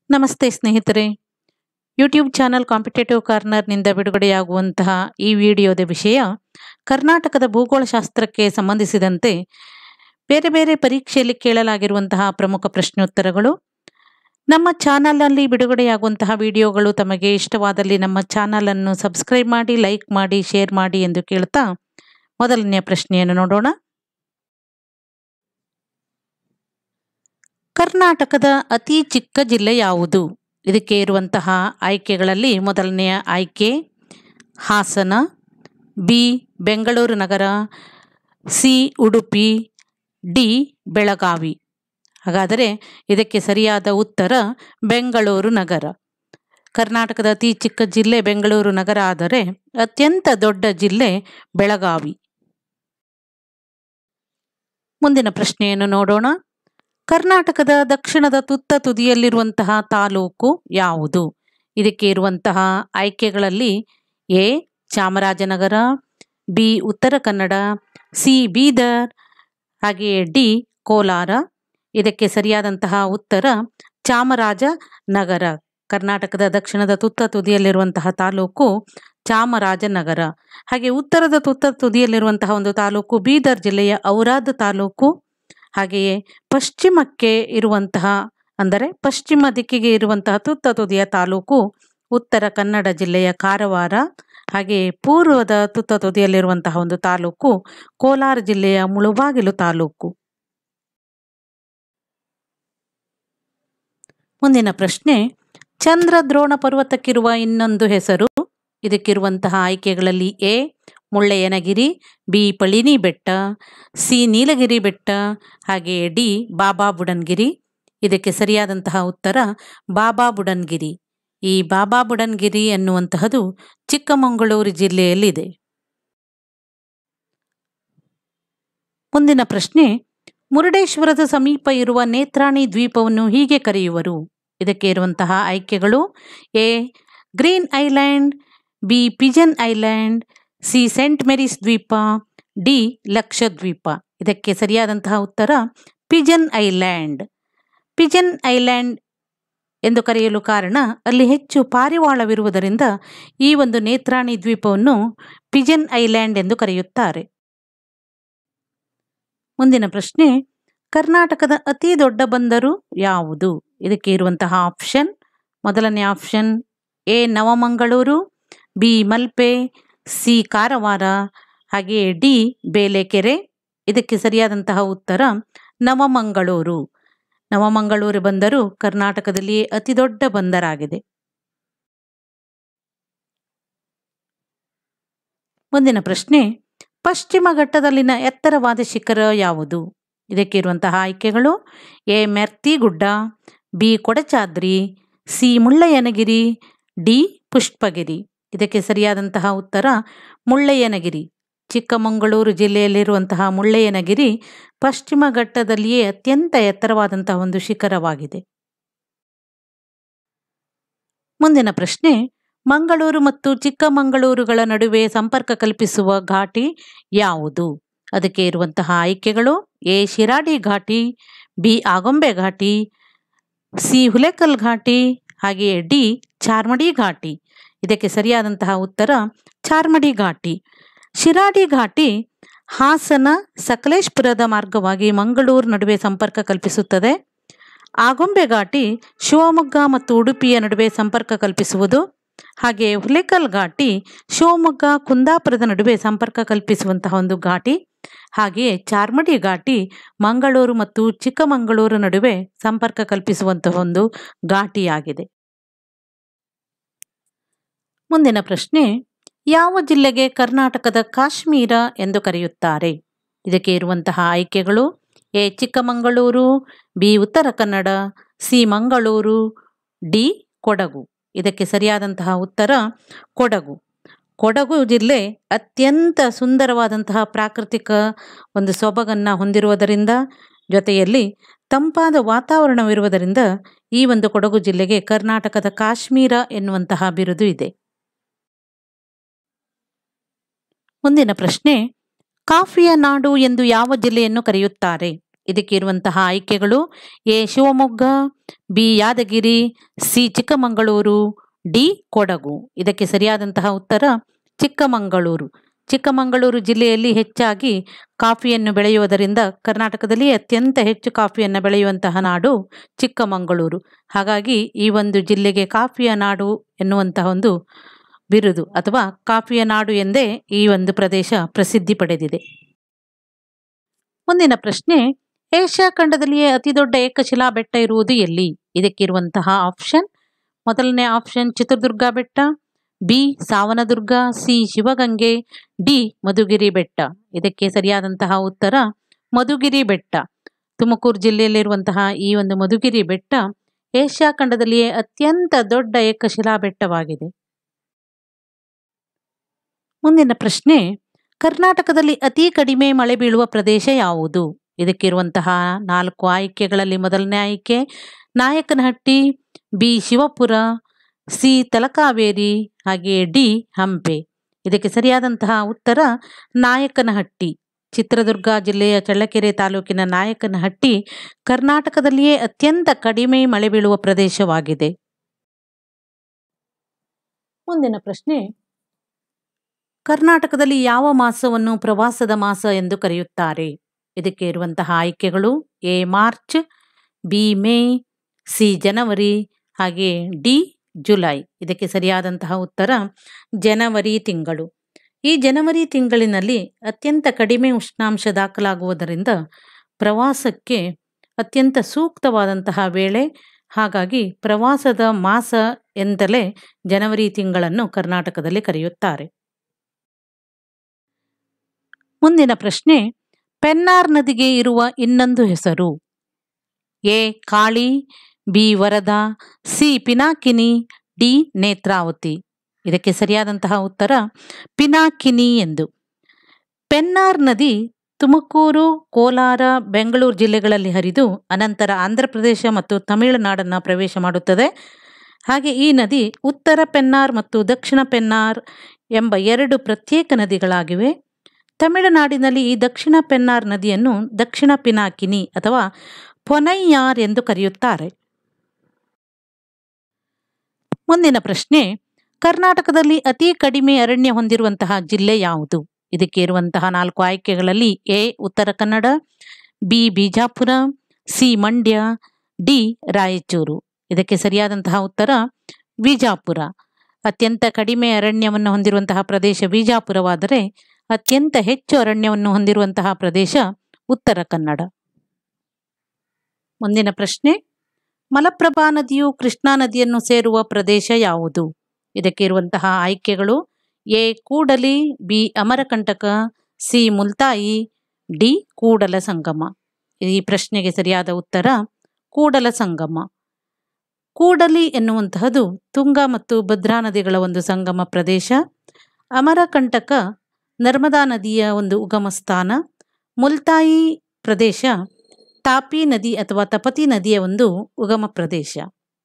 ನಮಸ್ತೆ ಸ್ನೇಹಿತರೆ YouTube channel competitive ಕಾರ್ನರ್ನಿಂದ ಬಿಡುಗಡೆಯಾಗುವಂತಹ ಈ ವಿಡಿಯೋದ ವಿಷಯ ಕರ್ನಾಟಕದ ಭೂಗೋಳಶಾಸ್ತ್ರಕ್ಕೆ ಸಂಬಂಧಿಸಿದಂತೆ ಬೇರೆ ಬೇರೆ ಪರೀಕ್ಷೆಯಲ್ಲಿ ಕೇಳಲಾಗಿರುವಂತಹ ಪ್ರಮುಖ ಪ್ರಶ್ನೋತ್ತರಗಳು ನಮ್ಮ ಚಾನಲ್ನಲ್ಲಿ ಬಿಡುಗಡೆಯಾಗುವಂತಹ ವಿಡಿಯೋಗಳು ತಮಗೆ ಇಷ್ಟವಾದಲ್ಲಿ ನಮ್ಮ ಚಾನಲನ್ನು ಸಬ್ಸ್ಕ್ರೈಬ್ ಮಾಡಿ ಲೈಕ್ ಮಾಡಿ ಶೇರ್ ಮಾಡಿ ಎಂದು ಕೇಳ್ತಾ ಮೊದಲನೆಯ ಪ್ರಶ್ನೆಯನ್ನು ನೋಡೋಣ ಕರ್ನಾಟಕದ ಅತಿ ಚಿಕ್ಕ ಜಿಲ್ಲೆ ಯಾವುದು ಇದಕ್ಕೆ ಇರುವಂತಹ ಆಯ್ಕೆಗಳಲ್ಲಿ ಮೊದಲನೆಯ ಆಯ್ಕೆ ಹಾಸನ ಬಿ ಬೆಂಗಳೂರು ನಗರ ಸಿ ಉಡುಪಿ ಡಿ ಬೆಳಗಾವಿ ಹಾಗಾದರೆ ಇದಕ್ಕೆ ಸರಿಯಾದ ಉತ್ತರ ಬೆಂಗಳೂರು ನಗರ ಕರ್ನಾಟಕದ ಅತಿ ಚಿಕ್ಕ ಜಿಲ್ಲೆ ಬೆಂಗಳೂರು ನಗರ ಆದರೆ ಅತ್ಯಂತ ದೊಡ್ಡ ಜಿಲ್ಲೆ ಬೆಳಗಾವಿ ಮುಂದಿನ ಪ್ರಶ್ನೆಯನ್ನು ನೋಡೋಣ ಕರ್ನಾಟಕದ ದಕ್ಷಿಣದ ತುತ್ತ ತುದಿಯಲ್ಲಿರುವಂತಹ ತಾಲೂಕು ಯಾವುದು ಇದಕ್ಕೆ ಇರುವಂತಹ ಆಯ್ಕೆಗಳಲ್ಲಿ A Chamarajanagar B Uttara Kannada C Bidar ಹಾಗೆಯೇ ಡಿ ಕೋಲಾರ ಇದಕ್ಕೆ ಸರಿಯಾದಂತಹ ಉತ್ತರ ಚಾಮರಾಜನಗರ ಕರ್ನಾಟಕದ ದಕ್ಷಿಣದ ತುತ್ತ ತುದಿಯಲ್ಲಿರುವಂತಹ ತಾಲೂಕು ಚಾಮರಾಜನಗರ ಹಾಗೆ ಉತ್ತರದ ತುತ್ತ ತುದಿಯಲ್ಲಿರುವಂತಹ ಒಂದು ತಾಲೂಕು ಬೀದರ್ ಜಿಲ್ಲೆಯ ಔರಾದ್ ತಾಲೂಕು ಹಾಗೆಯೇ ಪಶ್ಚಿಮಕ್ಕೆ ಇರುವಂತಹ ಅಂದರೆ ಪಶ್ಚಿಮ ದಿಕ್ಕಿಗೆ ಇರುವಂತಹ ತುತ್ತ ತುದಿಯ ತಾಲೂಕು ಉತ್ತರ ಕನ್ನಡ ಜಿಲ್ಲೆಯ ಕಾರವಾರ ಹಾಗೆಯೇ ಪೂರ್ವದ ತುತ್ತ ತುದಿಯಲ್ಲಿರುವಂತಹ ಒಂದು ತಾಲೂಕು ಕೋಲಾರ ಜಿಲ್ಲೆಯ ಮುಳುಬಾಗಿಲು ತಾಲೂಕು ಮುಂದಿನ ಪ್ರಶ್ನೆ ಚಂದ್ರದ್ರೋಣ ಪರ್ವತಕ್ಕಿರುವ ಇನ್ನೊಂದು ಹೆಸರು ಇದಕ್ಕಿರುವಂತಹ ಆಯ್ಕೆಗಳಲ್ಲಿ ಎ ಮುಳ್ಳೆಯನಗಿರಿ ಬಿ ಪಳಿನಿ ಬೆಟ್ಟ ಸಿ ನೀಲಗಿರಿ ಬೆಟ್ಟ ಹಾಗೆಯೇ ಡಿ ಬಾಬಾ ಬುಡನ್ಗಿರಿ ಇದಕ್ಕೆ ಸರಿಯಾದಂತಹ ಉತ್ತರ ಬಾಬಾ ಬುಡನ್ಗಿರಿ ಈ ಬಾಬಾ ಬುಡನ್ಗಿರಿ ಎನ್ನುವಂತಹದು ಚಿಕ್ಕಮಗಳೂರು ಜಿಲ್ಲೆಯಲ್ಲಿದೆ ಮುಂದಿನ ಪ್ರಶ್ನೆ ಮುರುಡೇಶ್ವರದ ಸಮೀಪ ಇರುವ ನೇತ್ರಾಣಿ ದ್ವೀಪವನ್ನು ಹೀಗೆ ಕರೆಯುವರು ಇದಕ್ಕೆ ಇರುವಂತಹ ಆಯ್ಕೆಗಳು A green island B pigeon island C saint Mary's ದ್ವೀಪ ಡಿ ಲಕ್ಷದ್ವೀಪ ಇದಕ್ಕೆ ಸರಿಯಾದಂತಹ ಉತ್ತರ ಪಿಜನ್ ಐಲ್ಯಾಂಡ್ ಪಿಜನ್ ಐಲ್ಯಾಂಡ್ ಎಂದು ಕರೆಯಲು ಕಾರಣ ಅಲ್ಲಿ ಹೆಚ್ಚು ಪಾರಿವಾಳವಿರುವುದರಿಂದ ಈ ಒಂದು ನೇತ್ರಾಣಿ ದ್ವೀಪವನ್ನು ಪಿಜನ್ ಐಲ್ಯಾಂಡ್ ಎಂದು ಕರೆಯುತ್ತಾರೆ ಮುಂದಿನ ಪ್ರಶ್ನೆ ಕರ್ನಾಟಕದ ಅತಿ ದೊಡ್ಡ ಬಂದರು ಯಾವುದು ಇದಕ್ಕೆ ಇರುವಂತಹ ಆಪ್ಷನ್ ಮೊದಲನೇ option A Navamangaluru B Malpe C Karwar ಹಾಗೆಯೇ ಡಿ ಬೇಲೆಕೆರೆ ಇದಕ್ಕೆ ಸರಿಯಾದಂತಹ ಉತ್ತರ ನವಮಂಗಳೂರು ನವಮಂಗಳೂರು ಬಂದರು ಕರ್ನಾಟಕದಲ್ಲಿ ಅತಿ ದೊಡ್ಡ ಬಂದರಾಗಿದೆ ಮುಂದಿನ ಪ್ರಶ್ನೆ ಪಶ್ಚಿಮ ಘಟ್ಟದಲ್ಲಿನ ಎತ್ತರವಾದ ಶಿಖರ ಯಾವುದು ಇದಕ್ಕೆ ಇರುವಂತಹ ಆಯ್ಕೆಗಳು A Mertigudda B Kodachadri C Mullayanagiri D Pushpagiri ಇದಕ್ಕೆ ಸರಿಯಾದಂತಹ ಉತ್ತರ ಮುಳ್ಳಯ್ಯನಗಿರಿ ಚಿಕ್ಕಮಗಳೂರು ಜಿಲ್ಲೆಯಲ್ಲಿರುವಂತಹ ಮುಳ್ಳಯ್ಯನಗಿರಿ ಪಶ್ಚಿಮ ಘಟ್ಟದಲ್ಲಿಯೇ ಅತ್ಯಂತ ಎತ್ತರವಾದಂತಹ ಒಂದು ಶಿಖರವಾಗಿದೆ ಮುಂದಿನ ಪ್ರಶ್ನೆ ಮಂಗಳೂರು ಮತ್ತು ಚಿಕ್ಕಮಗಳೂರುಗಳ ನಡುವೆ ಸಂಪರ್ಕ ಕಲ್ಪಿಸುವ ಘಾಟಿ ಯಾವುದು ಅದಕ್ಕೆ ಇರುವಂತಹ ಆಯ್ಕೆಗಳು A Shiradi Ghati B Agumbe Ghati C Hulikal Ghati ಹಾಗೆಯೇ ಡಿ ಚಾರ್ಮಡಿ ಘಾಟಿ ಇದಕ್ಕೆ ಸರಿಯಾದಂತಹ ಉತ್ತರ ಚಾರ್ಮಡಿ ಘಾಟಿ ಶಿರಾಡಿ ಘಾಟಿ ಹಾಸನ ಸಕಲೇಶ್ಪುರದ ಮಾರ್ಗವಾಗಿ ಮಂಗಳೂರು ನಡುವೆ ಸಂಪರ್ಕ ಕಲ್ಪಿಸುತ್ತದೆ ಆಗೊಂಬೆ ಘಾಟಿ ಶಿವಮೊಗ್ಗ ಮತ್ತು ಉಡುಪಿಯ ನಡುವೆ ಸಂಪರ್ಕ ಕಲ್ಪಿಸುವುದು ಹಾಗೆ ಹುಲೆಕಲ್ ಘಾಟಿ ಶಿವಮೊಗ್ಗ ಕುಂದಾಪುರದ ನಡುವೆ ಸಂಪರ್ಕ ಕಲ್ಪಿಸುವಂತಹ ಒಂದು ಘಾಟಿ ಹಾಗೆಯೇ ಚಾರ್ಮಡಿ ಘಾಟಿ ಮಂಗಳೂರು ಮತ್ತು ಚಿಕ್ಕಮಗಳೂರು ನಡುವೆ ಸಂಪರ್ಕ ಕಲ್ಪಿಸುವಂತಹ ಒಂದು ಘಾಟಿಯಾಗಿದೆ ಮುಂದಿನ ಪ್ರಶ್ನೆ ಯಾವ ಜಿಲ್ಲೆಗೆ ಕರ್ನಾಟಕದ ಕಾಶ್ಮೀರ ಎಂದು ಕರೆಯುತ್ತಾರೆ ಇದಕ್ಕೆ ಇರುವಂತಹ ಆಯ್ಕೆಗಳು A Chikkamagaluru B Uttara Kannada C Mangaluru D Kodagu ಇದಕ್ಕೆ ಸರಿಯಾದಂತಹ ಉತ್ತರ ಕೊಡಗು ಕೊಡಗು ಜಿಲ್ಲೆ ಅತ್ಯಂತ ಸುಂದರವಾದಂತಹ ಪ್ರಾಕೃತಿಕ ಒಂದು ಸೊಬಗನ್ನು ಹೊಂದಿರುವುದರಿಂದ ಜೊತೆಯಲ್ಲಿ ತಂಪಾದ ವಾತಾವರಣವಿರುವುದರಿಂದ ಈ ಒಂದು ಕೊಡಗು ಜಿಲ್ಲೆಗೆ ಕರ್ನಾಟಕದ ಕಾಶ್ಮೀರ ಎನ್ನುವಂತಹ ಬಿರುದು ಇದೆ ಮುಂದಿನ ಪ್ರಶ್ನೆ ಕಾಫಿಯ ನಾಡು ಎಂದು ಯಾವ ಜಿಲ್ಲೆಯನ್ನು ಕರೆಯುತ್ತಾರೆ ಇದಕ್ಕೆ ಇರುವಂತಹ ಆಯ್ಕೆಗಳು A Shivamogga B Yadgir C Chikkamagaluru D Kodagu ಇದಕ್ಕೆ ಸರಿಯಾದಂತಹ ಉತ್ತರ ಚಿಕ್ಕಮಗಳೂರು ಚಿಕ್ಕಮಗಳೂರು ಜಿಲ್ಲೆಯಲ್ಲಿ ಹೆಚ್ಚಾಗಿ ಕಾಫಿಯನ್ನು ಬೆಳೆಯುವುದರಿಂದ ಕರ್ನಾಟಕದಲ್ಲಿ ಅತ್ಯಂತ ಹೆಚ್ಚು ಕಾಫಿಯನ್ನು ಬೆಳೆಯುವಂತಹ ನಾಡು ಚಿಕ್ಕಮಗಳೂರು ಹಾಗಾಗಿ ಈ ಒಂದು ಜಿಲ್ಲೆಗೆ ಕಾಫಿಯ ನಾಡು ಎನ್ನುವಂತಹ ಒಂದು ಬಿರುದು ಅಥವಾ ಕಾಫಿಯ ನಾಡು ಎಂದೇ ಈ ಒಂದು ಪ್ರದೇಶ ಪ್ರಸಿದ್ಧಿ ಪಡೆದಿದೆ ಮುಂದಿನ ಪ್ರಶ್ನೆ ಏಷ್ಯಾ ಖಂಡದಲ್ಲಿಯೇ ಅತಿ ದೊಡ್ಡ ಏಕಶಿಲಾ ಬೆಟ್ಟ ಇರುವುದು ಎಲ್ಲಿ ಇದಕ್ಕಿರುವಂತಹ ಆಪ್ಷನ್ ಮೊದಲನೇ ಆಪ್ಷನ್ ಚಿತ್ರದುರ್ಗ ಬೆಟ್ಟ B Savandurga C Shivagange D Madhugiri ಬೆಟ್ಟ ಇದಕ್ಕೆ ಸರಿಯಾದಂತಹ ಉತ್ತರ ಮಧುಗಿರಿ ಬೆಟ್ಟ ತುಮಕೂರು ಜಿಲ್ಲೆಯಲ್ಲಿರುವಂತಹ ಈ ಒಂದು ಮಧುಗಿರಿ ಬೆಟ್ಟ ಏಷ್ಯಾ ಖಂಡದಲ್ಲಿಯೇ ಅತ್ಯಂತ ದೊಡ್ಡ ಏಕಶಿಲಾ ಬೆಟ್ಟವಾಗಿದೆ ಮುಂದಿನ ಪ್ರಶ್ನೆ ಕರ್ನಾಟಕದಲ್ಲಿ ಅತಿ ಕಡಿಮೆ ಮಳೆ ಬೀಳುವ ಪ್ರದೇಶ ಯಾವುದು ಇದಕ್ಕಿರುವಂತಹ ನಾಲ್ಕು ಆಯ್ಕೆಗಳಲ್ಲಿ ಮೊದಲನೇ ಆಯ್ಕೆ ನಾಯಕನಹಟ್ಟಿ ಬಿ ಶಿವಪುರ ಸಿ ತಲಕಾವೇರಿ ಹಾಗೆಯೇ ಡಿ ಹಂಪೆ ಇದಕ್ಕೆ ಸರಿಯಾದಂತಹ ಉತ್ತರ ನಾಯಕನಹಟ್ಟಿ ಚಿತ್ರದುರ್ಗ ಜಿಲ್ಲೆಯ ಚಳ್ಳಕೆರೆ ತಾಲೂಕಿನ ನಾಯಕನಹಟ್ಟಿ ಕರ್ನಾಟಕದಲ್ಲಿಯೇ ಅತ್ಯಂತ ಕಡಿಮೆ ಮಳೆ ಬೀಳುವ ಪ್ರದೇಶವಾಗಿದೆ ಮುಂದಿನ ಪ್ರಶ್ನೆ ಕರ್ನಾಟಕದಲ್ಲಿ ಯಾವ ಮಾಸವನ್ನು ಪ್ರವಾಸದ ಮಾಸ ಎಂದು ಕರೆಯುತ್ತಾರೆ ಇದಕ್ಕೆ ಇರುವಂತಹ ಆಯ್ಕೆಗಳು A March B May C ಜನವರಿ ಹಾಗೆ ಡಿ ಜುಲೈ ಇದಕ್ಕೆ ಸರಿಯಾದಂತಹ ಉತ್ತರ ಜನವರಿ ತಿಂಗಳು ಈ ಜನವರಿ ತಿಂಗಳಿನಲ್ಲಿ ಅತ್ಯಂತ ಕಡಿಮೆ ಉಷ್ಣಾಂಶ ದಾಖಲಾಗುವುದರಿಂದ ಪ್ರವಾಸಕ್ಕೆ ಅತ್ಯಂತ ಸೂಕ್ತವಾದಂತಹ ವೇಳೆ ಹಾಗಾಗಿ ಪ್ರವಾಸದ ಮಾಸ ಎಂದಲೇ ಜನವರಿ ತಿಂಗಳನ್ನು ಕರ್ನಾಟಕದಲ್ಲಿ ಕರೆಯುತ್ತಾರೆ ಮುಂದಿನ ಪ್ರಶ್ನೆ ಪೆನ್ನಾರ್ ನದಿಗೆ ಇರುವ ಇನ್ನೊಂದು ಹೆಸರು A Kali B Varada C Pinakini D Netravati ಇದಕ್ಕೆ ಸರಿಯಾದಂತಹ ಉತ್ತರ ಪಿನಾಕಿನಿ ಎಂದು ಪೆನ್ನಾರ್ ನದಿ ತುಮಕೂರು ಕೋಲಾರ ಬೆಂಗಳೂರು ಜಿಲ್ಲೆಗಳಲ್ಲಿ ಹರಿದು ಅನಂತರ ಆಂಧ್ರ ಪ್ರದೇಶ ಮತ್ತು ತಮಿಳುನಾಡನ್ನು ಪ್ರವೇಶ ಮಾಡುತ್ತದೆ ಹಾಗೆ ಈ ನದಿ ಉತ್ತರ ಪೆನ್ನಾರ್ ಮತ್ತು ದಕ್ಷಿಣ ಪೆನ್ನಾರ್ ಎಂಬ ಎರಡು ಪ್ರತ್ಯೇಕ ನದಿಗಳಾಗಿವೆ ತಮಿಳುನಾಡಿನಲ್ಲಿ ಈ ದಕ್ಷಿಣ ಪೆನ್ನಾರ್ ನದಿಯನ್ನು ದಕ್ಷಿಣ ಪಿನಾಕಿನಿ ಅಥವಾ ಪೊನೈಯಾರ್ ಎಂದು ಕರೆಯುತ್ತಾರೆ ಮುಂದಿನ ಪ್ರಶ್ನೆ ಕರ್ನಾಟಕದಲ್ಲಿ ಅತಿ ಕಡಿಮೆ ಅರಣ್ಯ ಹೊಂದಿರುವಂತಹ ಜಿಲ್ಲೆ ಯಾವುದು ಇದಕ್ಕೆ ಇರುವಂತಹ ನಾಲ್ಕು ಆಯ್ಕೆಗಳಲ್ಲಿ A Uttara Kannada B Bijapur C Mandya D Raichur ಇದಕ್ಕೆ ಸರಿಯಾದಂತಹ ಉತ್ತರ ವಿಜಾಪುರ ಅತ್ಯಂತ ಕಡಿಮೆ ಅರಣ್ಯವನ್ನು ಹೊಂದಿರುವಂತಹ ಪ್ರದೇಶ ವಿಜಾಪುರವಾದರೆ ಅತ್ಯಂತ ಹೆಚ್ಚು ಅರಣ್ಯವನ್ನು ಹೊಂದಿರುವಂತಹ ಪ್ರದೇಶ ಉತ್ತರ ಕನ್ನಡ ಮುಂದಿನ ಪ್ರಶ್ನೆ ಮಲಪ್ರಭಾ ನದಿಯು ಕೃಷ್ಣಾ ನದಿಯನ್ನು ಸೇರುವ ಪ್ರದೇಶ ಯಾವುದು ಇದಕ್ಕೆ ಇರುವಂತಹ ಆಯ್ಕೆಗಳು A Kudali B Amarkantak C Multai D Kudala Sangama ಈ ಪ್ರಶ್ನೆಗೆ ಸರಿಯಾದ ಉತ್ತರ ಕೂಡಲ ಸಂಗಮ ಕೂಡಲಿ ಎನ್ನುವಂತಹದು ತುಂಗ ಮತ್ತು ಭದ್ರಾ ನದಿಗಳ ಒಂದು ಸಂಗಮ ಪ್ರದೇಶ ಅಮರಕಂಟಕ ನರ್ಮದಾ ನದಿಯ ಒಂದು ಉಗಮ ಸ್ಥಾನ ಮುಲ್ತಾಯಿ ಪ್ರದೇಶ ತಾಪಿ ನದಿ ಅಥವಾ ತಪತಿ ನದಿಯ ಒಂದು ಉಗಮ ಪ್ರದೇಶ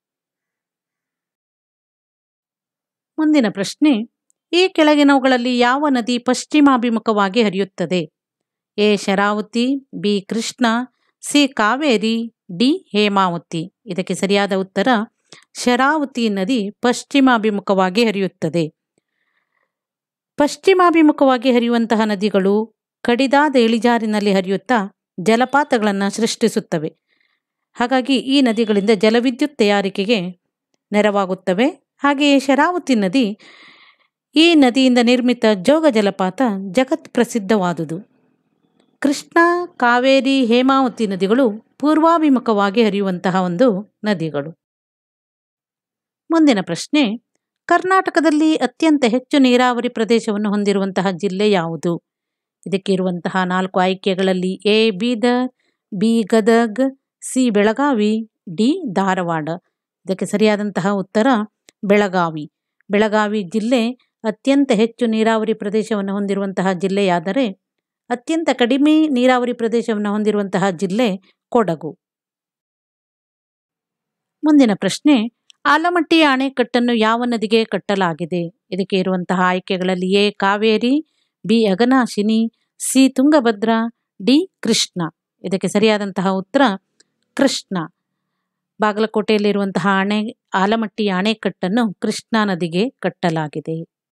ಮುಂದಿನ ಪ್ರಶ್ನೆ ಈ ಕೆಳಗಿನವುಗಳಲ್ಲಿ ಯಾವ ನದಿ ಪಶ್ಚಿಮಾಭಿಮುಖವಾಗಿ ಹರಿಯುತ್ತದೆ A Sharavati B Krishna C Kaveri D Hemavati ಇದಕ್ಕೆ ಸರಿಯಾದ ಉತ್ತರ ಶರಾವತಿ ನದಿ ಪಶ್ಚಿಮಾಭಿಮುಖವಾಗಿ ಹರಿಯುತ್ತದೆ ಪಶ್ಚಿಮಾಭಿಮುಖವಾಗಿ ಹರಿಯುವಂತಹ ನದಿಗಳು ಕಡಿದಾದ ಇಳಿಜಾರಿನಲ್ಲಿ ಹರಿಯುತ್ತಾ ಜಲಪಾತಗಳನ್ನು ಸೃಷ್ಟಿಸುತ್ತವೆ ಹಾಗಾಗಿ ಈ ನದಿಗಳಿಂದ ಜಲವಿದ್ಯುತ್ ತಯಾರಿಕೆಗೆ ನೆರವಾಗುತ್ತವೆ ಹಾಗೆಯೇ ಶರಾವತಿ ನದಿ ಈ ನದಿಯಿಂದ ನಿರ್ಮಿತ ಜೋಗ ಜಲಪಾತ ಜಗತ್ ಪ್ರಸಿದ್ಧವಾದುದು ಕೃಷ್ಣ ಕಾವೇರಿ ಹೇಮಾವತಿ ನದಿಗಳು ಪೂರ್ವಾಭಿಮುಖವಾಗಿ ಹರಿಯುವಂತಹ ಒಂದು ನದಿಗಳು ಮುಂದಿನ ಪ್ರಶ್ನೆ ಕರ್ನಾಟಕದಲ್ಲಿ ಅತ್ಯಂತ ಹೆಚ್ಚು ನೀರಾವರಿ ಪ್ರದೇಶವನ್ನು ಹೊಂದಿರುವಂತಹ ಜಿಲ್ಲೆ ಯಾವುದು ಇದಕ್ಕೆ ಇರುವಂತಹ ನಾಲ್ಕು ಆಯ್ಕೆಗಳಲ್ಲಿ A Bidar B Gadag C Belagavi D Dharwad ಇದಕ್ಕೆ ಸರಿಯಾದಂತಹ ಉತ್ತರ ಬೆಳಗಾವಿ ಬೆಳಗಾವಿ ಜಿಲ್ಲೆ ಅತ್ಯಂತ ಹೆಚ್ಚು ನೀರಾವರಿ ಪ್ರದೇಶವನ್ನು ಹೊಂದಿರುವಂತಹ ಜಿಲ್ಲೆಯಾದರೆ ಅತ್ಯಂತ ಕಡಿಮೆ ನೀರಾವರಿ ಪ್ರದೇಶವನ್ನು ಹೊಂದಿರುವಂತಹ ಜಿಲ್ಲೆ ಕೊಡಗು ಮುಂದಿನ ಪ್ರಶ್ನೆ ಆಲಮಟ್ಟಿ ಅಣೆಕಟ್ಟನ್ನು ಯಾವ ನದಿಗೆ ಕಟ್ಟಲಾಗಿದೆ ಇದಕ್ಕೆ ಇರುವಂತಹ ಆಯ್ಕೆಗಳಲ್ಲಿ A Kaveri B Aghanashini C Tungabhadra D Krishna ಇದಕ್ಕೆ ಸರಿಯಾದಂತಹ ಉತ್ತರ ಕೃಷ್ಣ ಬಾಗಲಕೋಟೆಯಲ್ಲಿರುವಂತಹ ಅಣೆ ಆಲಮಟ್ಟಿ ಅಣೆಕಟ್ಟನ್ನು ಕೃಷ್ಣಾ ನದಿಗೆ ಕಟ್ಟಲಾಗಿದೆ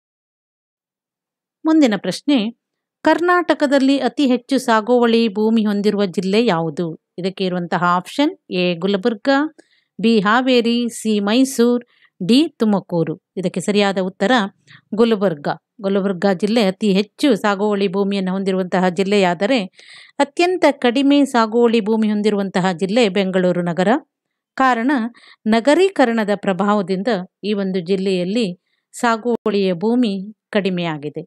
ಮುಂದಿನ ಪ್ರಶ್ನೆ ಕರ್ನಾಟಕದಲ್ಲಿ ಅತಿ ಹೆಚ್ಚು ಸಾಗುವಳಿ ಭೂಮಿ ಹೊಂದಿರುವ ಜಿಲ್ಲೆ ಯಾವುದು ಇದಕ್ಕೆ ಇರುವಂತಹ option A Gulbarga B Haveri C Mysuru D Tumakuru ಇದಕ್ಕೆ ಸರಿಯಾದ ಉತ್ತರ ಗುಲ್ಬರ್ಗ ಗುಲ್ಬರ್ಗ ಜಿಲ್ಲೆ ಅತಿ ಹೆಚ್ಚು ಸಾಗುವಳಿ ಭೂಮಿಯನ್ನು ಹೊಂದಿರುವಂತಹ ಜಿಲ್ಲೆಯಾದರೆ ಅತ್ಯಂತ ಕಡಿಮೆ ಸಾಗುವಳಿ ಭೂಮಿ ಹೊಂದಿರುವಂತಹ ಜಿಲ್ಲೆ ಬೆಂಗಳೂರು ನಗರ ಕಾರಣ ನಗರೀಕರಣದ ಪ್ರಭಾವದಿಂದ ಈ ಒಂದು ಜಿಲ್ಲೆಯಲ್ಲಿ ಸಾಗುವಳಿಯ ಭೂಮಿ ಕಡಿಮೆಯಾಗಿದೆ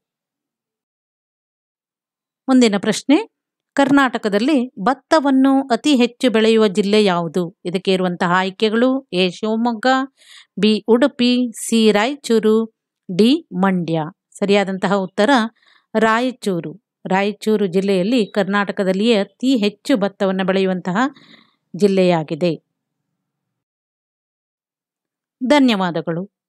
ಮುಂದಿನ ಪ್ರಶ್ನೆ ಕರ್ನಾಟಕದಲ್ಲಿ ಭತ್ತವನ್ನು ಅತಿ ಹೆಚ್ಚು ಬೆಳೆಯುವ ಜಿಲ್ಲೆ ಯಾವುದು ಇದಕ್ಕೆ ಇರುವಂತಹ ಆಯ್ಕೆಗಳು A Shivamogga B Udupi C Raichur D Mandya ಸರಿಯಾದಂತಹ ಉತ್ತರ ರಾಯಚೂರು ರಾಯಚೂರು ಜಿಲ್ಲೆಯಲ್ಲಿ ಕರ್ನಾಟಕದಲ್ಲಿಯೇ ಅತಿ ಹೆಚ್ಚು ಭತ್ತವನ್ನು ಬೆಳೆಯುವಂತಹ ಜಿಲ್ಲೆಯಾಗಿದೆ ಧನ್ಯವಾದಗಳು